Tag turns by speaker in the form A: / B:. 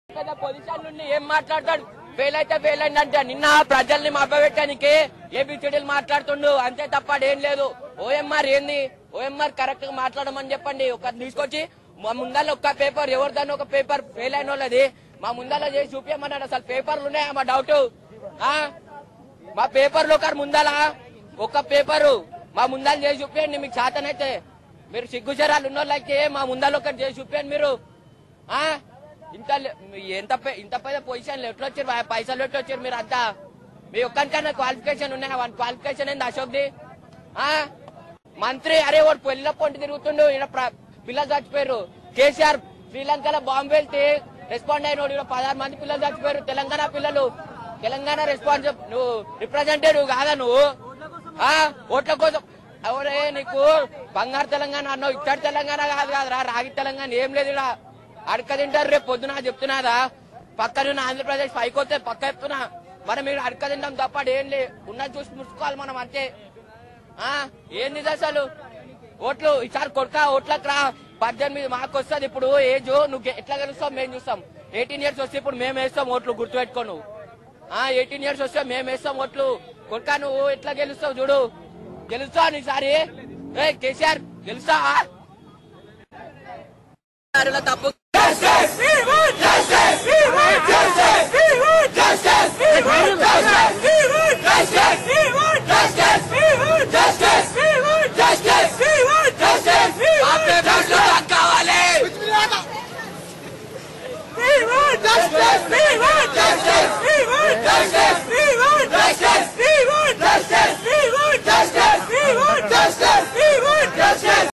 A: పెద్ద పొజిషన్ నుండి ఏం మాట్లాడతాడు ఫెయిల్ అయితే ఫెయిల్ అయిందంటే నిన్న ప్రజల్ని మభ్యపెట్టడానికి ఏబిసిడీలు మాట్లాడుతుండు అంతే తప్ప ఏం లేదు ఓఎంఆర్ ఏంది ఓఎంఆర్ కరెక్ట్ గా మాట్లాడమని చెప్పండి ఒక తీసుకొచ్చి మా ముందర ఒక్క పేపర్ ఎవరిదాన్ని ఒక పేపర్ ఫెయిల్ అయిన వాళ్ళది మా ముందర చేసి చూపించమన్నాడు అసలు పేపర్లు ఉన్నాయా మా డౌట్ మా పేపర్లు ఒక ముందల ఒక పేపరు మా ముందర చేసి చూపించండి మీకు చేతనైతే మీరు సిగ్గుచరాలు ఉన్న వాళ్ళైతే మా ముందర ఒకటి చేసి చూపించండి మీరు ఆ ఇంత లే- ఎంత పె- ఇంత పెద్ద పొజిషన్ ఎట్లా వచ్చారు పై- పైసలు ఎట్లా వచ్చారు మీరు అంతా మీ ఒక్కరికన్నా క్వాలిఫికేషన్ ఉన్నాయా వన్ క్వాలిఫికేషన్ ఏంది అశోక్ది ఆ మంత్రి అరే వాడు పెళ్లిలో పొంటి తిరుగుతుండు ఈడ ప్ర- పిల్లలు చచ్చిపోయారు కేసీఆర్ శ్రీలంకలో బాంబు వెళ్తే రెస్పాండ్ అయినోడు ఈడ పదహారు మంది పిల్లలు చచ్చిపోయారు తెలంగాణ పిల్లలు తెలంగాణ రెస్పాన్స్ నువ్వు రిప్రజెంటేటివ్ కాదా నువ్వు ఆ ఓట్ల కోసం ఎవరే నీకు బంగారు తెలంగాణ అన్నావు ఇక్కడ తెలంగాణ కాదు కాదురా రాగి తెలంగాణ ఏం లేదు ఇక్కడ అడక తింటారు రేపు పొద్దున చెప్తున్నాదా పక్కన ఆంధ్రప్రదేశ్ పైకి వస్తే పక్క చెప్తున్నా మనం మీరు అడక తింటాం తప్ప ఏం లే ఉన్నది చూసి ముసుకోవాలి మనం అంతే ఆ ఏంది ఇది అసలు ఓట్లు ఈసారి కొడుక ఓట్లకు రా పద్దెనిమిది మాకు వస్తుంది ఇప్పుడు ఏజ్ నువ్వు గె- ఎట్లా గెలుస్తావు మేము చూస్తాం ఎయిటీన్ ఇయర్స్ వస్తే ఇప్పుడు మేము వేస్తాం ఓట్లు గుర్తుపెట్టుకో నువ్వు ఆ ఎయిటీన్ ఇయర్స్ వస్తే మేము వేస్తాం ఓట్లు కొడుక నువ్వు ఎట్లా గెలుస్తావు చూడు గెలుస్తావు ఈసారి ఏ కేసీఆర్ గెలుస్తావా తప్పు